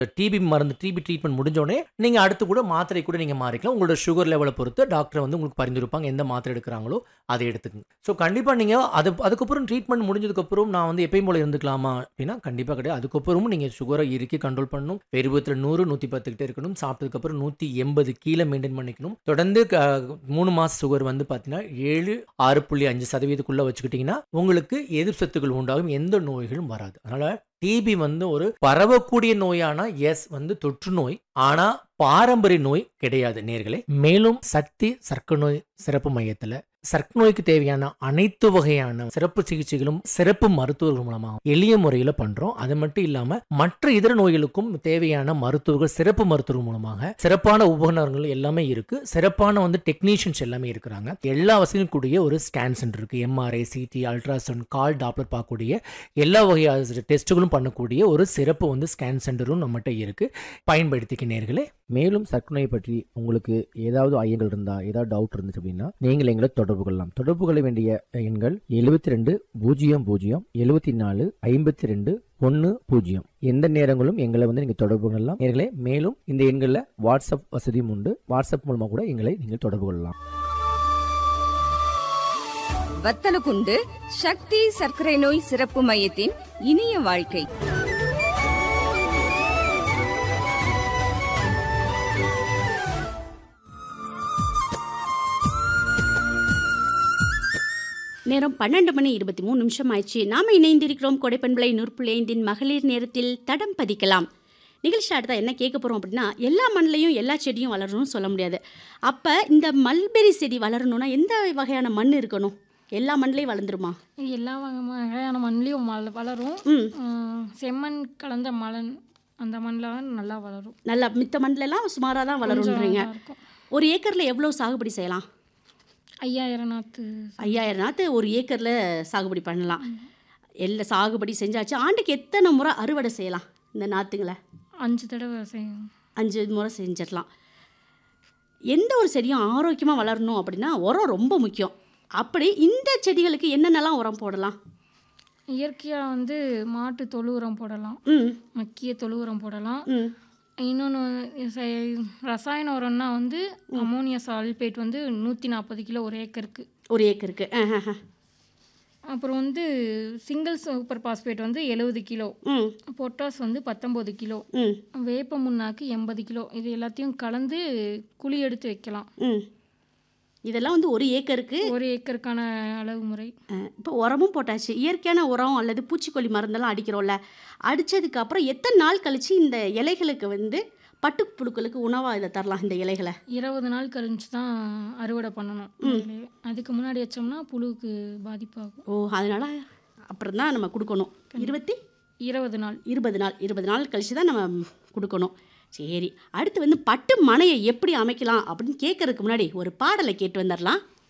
DP மருந்து DP treatment முடிஞ்சோடனே நீங்கள் அடுத்து கூட மாத்திரை கூட நீங்கள் மாறிக்கலாம் உங்களோட சுகர் லெவலை பொறுத்து டாக்டர் வந்து உங்களுக்கு பரிந்துரைப்பாங்க எந்த மாத்திரை எடுக்கிறாங்களோ அதை எடுத்துக்கங்க ஸோ கண்டிப்பாக நீங்கள் அது அதுக்கப்புறம் ட்ரீட்மெண்ட் முடிஞ்சதுக்கப்புறம் நான் வந்து எப்பயும் போல இருந்துக்கலாமா அப்படின்னா கண்டிப்பாக கிடையாது அதுக்கப்புறமும் நீங்கள் சுகரை இறுக்கி கண்ட்ரோல் பண்ணணும் வெறுபத்தில் நூறு நூற்றி பத்துக்கிட்டே இருக்கணும் சாப்பிட்டதுக்கப்புறம் நூற்றி எண்பது கீழே மெயின்டைன் பண்ணிக்கணும் தொடர்ந்து க- மூணு மாச சுகர் வந்து பார்த்தீங்கன்னா ஏழு ஆறு புள்ளி அஞ்சு சதவீதத்துக்குள்ளே வச்சுக்கிட்டிங்கன்னா உங்களுக்கு எதிர்ப்பு சத்துக்கள் உண்டாகும் எந்த நோய்களும் வராது அதனால் டிபி வந்து ஒரு பரவக்கூடிய நோயானா எஸ் வந்து தொற்று நோய் ஆனா பாரம்பரிய நோய் கிடையாது நேர்களே மேலும் சக்தி சர்க்கரை நோய் சிறப்பு மையத்துல சர்க்கரை நோய்க்கு தேவையான அனைத்து வகையான சிறப்பு சிகிச்சைகளும் சிறப்பு மருத்துவர்கள் மூலமா எளிய முறையில் பண்றோம் அது மட்டும் இல்லாம மற்ற இதர நோய்களுக்கும் தேவையான மருத்துவர்கள் சிறப்பு மருத்துவர்கள் மூலமாக சிறப்பான உபகரணங்கள் எல்லாமே இருக்கு சிறப்பான வந்து டெக்னீஷியன்ஸ் எல்லாமே இருக்கிறாங்க எல்லா வசதியும் கூடிய ஒரு ஸ்கேன் சென்டர் இருக்கு எம்ஆர்ஐ சிடி அல்ட்ராசவுண்ட் கால் டாப்லர் பார்க்கக்கூடிய எல்லா வகையான டெஸ்ட்டுகளும் பண்ணக்கூடிய ஒரு சிறப்பு வந்து ஸ்கேன் சென்டரும் நம்மகிட்ட இருக்கு பயன்படுத்திக்க நேர்களே மேலும் சர்க்கரை நோய் பற்றி உங்களுக்கு ஏதாவது ஐயங்கள் இருந்தா ஏதாவது டவுட் இருந்துச்சு அப்படின்னா நீங்கள் எங்களை தொடர்பு கொள்ளலாம் தொடர்பு கொள்ள வேண்டிய எண்கள் எழுபத்தி ரெண்டு பூஜ்ஜியம் பூஜ்ஜியம் எழுபத்தி நாலு ஐம்பத்தி ரெண்டு ஒன்று பூஜ்ஜியம் எந்த நேரங்களும் எங்களை வந்து நீங்கள் தொடர்பு கொள்ளலாம் நேர்களே மேலும் இந்த எண்களில் வாட்ஸ்அப் வசதியும் உண்டு வாட்ஸ்அப் மூலமாக கூட எங்களை நீங்கள் தொடர்பு கொள்ளலாம் வத்தலகுண்டு சக்தி சர்க்கரை நோய் சிறப்பு மையத்தின் இனிய வாழ்க்கை நேரம் பன்னெண்டு மணி இருபத்தி மூணு நிமிஷம் ஆயிடுச்சு நாம இணைந்திருக்கிறோம் கொடைப்பண்பளை நூற்புள்ளைந்தின் மகளிர் நேரத்தில் தடம் பதிக்கலாம் நிகழ்ச்சி அடுத்தா என்ன கேட்க போகிறோம் அப்படின்னா எல்லா மண்ணிலையும் எல்லா செடியும் வளரணும்னு சொல்ல முடியாது அப்போ இந்த மல்பெரி செடி வளரணும்னா எந்த வகையான மண் இருக்கணும் எல்லா மண்ணிலையும் வளர்ந்துருமா எல்லா வகை- வகையான மண்ணிலையும் மல வளரும் ம் ஆஹ் செம்மண் கலந்த மலன் அந்த மண்ணில் நல்லா வளரும் நல்லா மித்த மண்ணிலலாம் சுமாராக தான் கொஞ்சம் வளருன்றீங்க நல்லா இருக்கும் ஒரு ஏக்கரில் எவ்வளோ சாகுபடி செய்யலாம் ஐயாயிரம் நாற்று ஐயாயிரம் நாற்று ஒரு ஏக்கரில் சாகுபடி பண்ணலாம் எல்லாம் சாகுபடி செஞ்சாச்சு ஆண்டுக்கு எத்தனை முறை அறுவடை செய்யலாம் இந்த நாற்றுங்களை அஞ்சு தடவை செய்யும் அஞ்சு முறை செஞ்சிடலாம் எந்த ஒரு செடியும் ஆரோக்கியமாக வளரணும் அப்படின்னா உரம் ரொம்ப முக்கியம் அப்படி இந்த செடிகளுக்கு என்னென்னலாம் உரம் போடலாம் இயற்கையாக வந்து மாட்டு தொழு உரம் போடலாம் ம் மக்கிய தொழு உரம் போடலாம் ம் இன்னொன்று ரசாயன உரம்னா வந்து அமோனியா சால்பேட் வந்து நூற்றி நாற்பது கிலோ ஒரு ஏக்கருக்கு ஒரு ஏக்கருக்கு ஆஹ், ஆஹ், ஆஹ். அப்புறம் வந்து சிங்கிள் சூப்பர் பாஸ்பேட் வந்து எழுபது கிலோ ம் பொட்டாஸ் வந்து பத்தொம்போது கிலோ ம் வேப்ப முன்னாக்கு எண்பது கிலோ இது எல்லாத்தையும் கலந்து குழி எடுத்து வைக்கலாம் ம் இதெல்லாம் வந்து ஒரு ஏக்கருக்கு ஒரு ஏக்கருக்கான அளவு முறை இப்போ உரமும் போட்டாச்சு இயற்கையான உரம் அல்லது பூச்சிக்கொல்லி மருந்தெல்லாம் அடிக்கிறோம்ல அடித்ததுக்கு அப்புறம் எத்தனை நாள் கழித்து இந்த இலைகளுக்கு வந்து பட்டுப்புழுக்களுக்கு உணவாக இதை தரலாம் இந்த இலைகளை இருபது நாள் கழிஞ்சு தான் அறுவடை பண்ணணும் இலையை. அதுக்கு முன்னாடி வச்சோம்னா புழுவுக்கு பாதிப்பாகும் ஓ அதனால் அப்புறம் தான் நம்ம கொடுக்கணும் இருபத்தி இருபது நாள் இருபது நாள் இருபது நாள் கழிச்சு தான் நம்ம கொடுக்கணும் சரி அடுத்து வந்து பட்டு மனையை எப்படி அமைக்கலாம் அப்படின்னு கேட்கறதுக்கு முன்னாடி ஒரு பாடலை கேட்டு வந்துடலாம்